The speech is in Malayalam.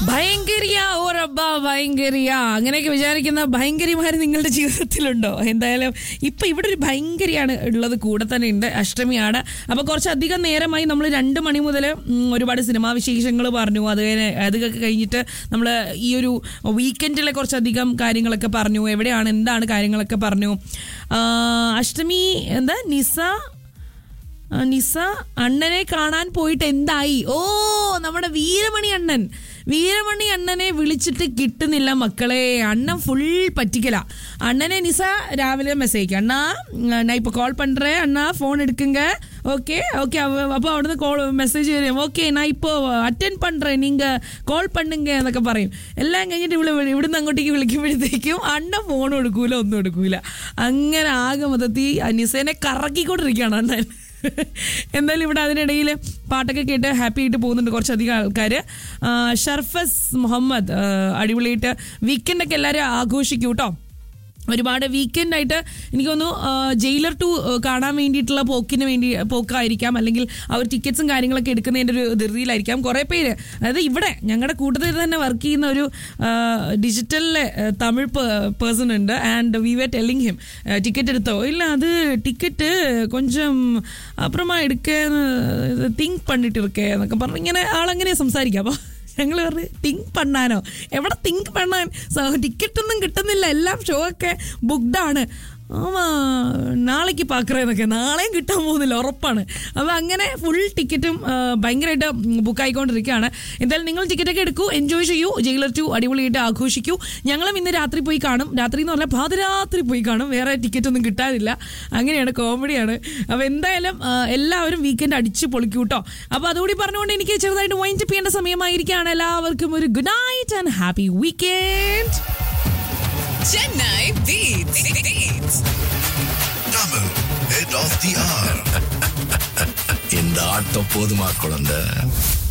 ഭയങ്കരിയ ഓറബ്ബ ഭയങ്കരിയ അങ്ങനെയൊക്കെ വിചാരിക്കുന്ന ഭയങ്കരിമാർ നിങ്ങളുടെ ജീവിതത്തിലുണ്ടോ എന്തായാലും ഇപ്പൊ ഇവിടെ ഒരു ഭയങ്കരിയാണ് ഉള്ളത് കൂടെ തന്നെ ഉണ്ട് അഷ്ടമിയാണ് അപ്പൊ കുറച്ചധികം നേരമായി നമ്മൾ രണ്ട് മണി മുതൽ ഒരുപാട് സിനിമാ വിശേഷങ്ങൾ പറഞ്ഞു അത് കഴിഞ്ഞ് അതൊക്കെ കഴിഞ്ഞിട്ട് നമ്മൾ ഈ ഒരു വീക്കെൻഡിലെ കുറച്ചധികം കാര്യങ്ങളൊക്കെ പറഞ്ഞു എവിടെയാണ് എന്താണ് കാര്യങ്ങളൊക്കെ പറഞ്ഞു ആ, അഷ്ടമി എന്താ നിസ ആ, നിസ അണ്ണനെ കാണാൻ പോയിട്ട് എന്തായി ഓ നമ്മുടെ വീരമണി അണ്ണൻ വീരമണി അണ്ണനെ വിളിച്ചിട്ട് കിട്ടുന്നില്ല മക്കളെ അണ്ണൻ ഫുൾ പറ്റിക്കല അണ്ണനെ നിസ രാവിലെ മെസ്സേജ് അണ്ണാ ഞാൻ ഇപ്പൊ കോൾ പண்றேன் അണ്ണാ ഫോൺ എടുക്കുங்க ஓகே ஓகே അപ്പോൾ അവിടുന്ന് കോൾ മെസ്സേജ് വരും ഓക്കെ ഞാൻ ഇപ്പോൾ അറ്റൻഡ് പண்றேன் நீங்க കോൾ பண்ணுங்க എന്നൊക്കെ പറയും എല്ലാം കഴിഞ്ഞിട്ട് ഇവിടെ ഇവിടുന്ന് അങ്ങോട്ടേക്ക് വിളിക്കുമ്പോഴത്തേക്കും അണ്ണ ഫോൺ എടുക്കൂല ഒന്നും എടുക്കൂല അങ്ങനെ ആകെ മൊത്തത്തിൽ നിസേനെ കറക്കിക്കൊണ്ടിരിക്കുകയാണ് അണ്ണൻ എന്തായാലും ഇവിടെ അതിനിടയിൽ പാട്ടൊക്കെ കേട്ട് ഹാപ്പി ആയിട്ട് പോകുന്നുണ്ട് കുറച്ചധികം ആൾക്കാർ ഷർഫസ് മുഹമ്മദ് ആ, അടിപൊളിയായിട്ട് വീക്കെൻഡൊക്കെ എല്ലാവരും ആഘോഷിക്കും കേട്ടോ ഒരുപാട് വീക്കെൻഡ് ആയിട്ട് എനിക്ക് തോന്നുന്നു ജയിലർ ടു കാണാൻ വേണ്ടിയിട്ടുള്ള പോക്കിന് വേണ്ടി പോക്കായിരിക്കാം അല്ലെങ്കിൽ അവർ ടിക്കറ്റ്സും കാര്യങ്ങളൊക്കെ എടുക്കുന്നതിൻ്റെ ഒരു ധൃതിയിലായിരിക്കാം കുറേ പേര് അതായത് ഇവിടെ ഞങ്ങളുടെ കൂട്ടത്തിൽ തന്നെ വർക്ക് ചെയ്യുന്ന ഒരു ഡിജിറ്റലിലെ തമിഴ് പേഴ്സൺ ഉണ്ട് and we we telling him ticket എടുത്തോ ഇല്ല അത് ടിക്കറ്റ് കൊഞ്ചം അപ്പുറമാ എടുക്കേന്ന് തിങ്ക് പണ്ടിട്ട് ഇരിക്കേ എന്നൊക്കെ പറഞ്ഞ് ഇങ്ങനെ ആളങ്ങനെ സംസാരിക്കാം അപ്പോൾ ഞങ്ങൾ പറഞ്ഞു തിങ്ക് പണ്ണാനോ എവിടെ തിങ്ക് പണ്ണാൻ ടിക്കറ്റ് ഒന്നും കിട്ടുന്നില്ല എല്ലാം ഷോ ഒക്കെ ബുക്ക്ഡ് ആണ് ആമാ നാളേക്ക് പാക്കറേന്നൊക്കെ നാളെയും കിട്ടാൻ പോകുന്നില്ല ഉറപ്പാണ് അപ്പോൾ അങ്ങനെ ഫുൾ ടിക്കറ്റും ഭയങ്കരമായിട്ട് ബുക്കായിക്കൊണ്ടിരിക്കുകയാണ് എന്തായാലും നിങ്ങൾ ടിക്കറ്റൊക്കെ എടുക്കൂ എൻജോയ് ചെയ്യൂ ജയിലർ ടു അടിപൊളിയായിട്ട് ആഘോഷിക്കൂ ഞങ്ങളും ഇന്ന് രാത്രി പോയി കാണും രാത്രി എന്ന് പറഞ്ഞാൽ പാതിരാത്രി പോയി കാണും വേറെ ടിക്കറ്റ് ഒന്നും കിട്ടാനില്ല അങ്ങനെയാണ് കോമഡിയാണ് അപ്പോൾ എന്തായാലും ആ, എല്ലാവരും വീക്കെൻഡ് അടിച്ച് പൊളിക്കൂ കേട്ടോ അപ്പോൾ അതുകൂടി പറഞ്ഞുകൊണ്ട് എനിക്ക് ചെറുതായിട്ട് വൈൻഡ് ചെയ്യേണ്ട സമയമായിരിക്കുകയാണ് എല്ലാവർക്കും ഒരു good night and happy weekend Chennai Beats. Beats. Tamil, head of the hour. இந்த ஆட்டம் போதுமா குழந்தை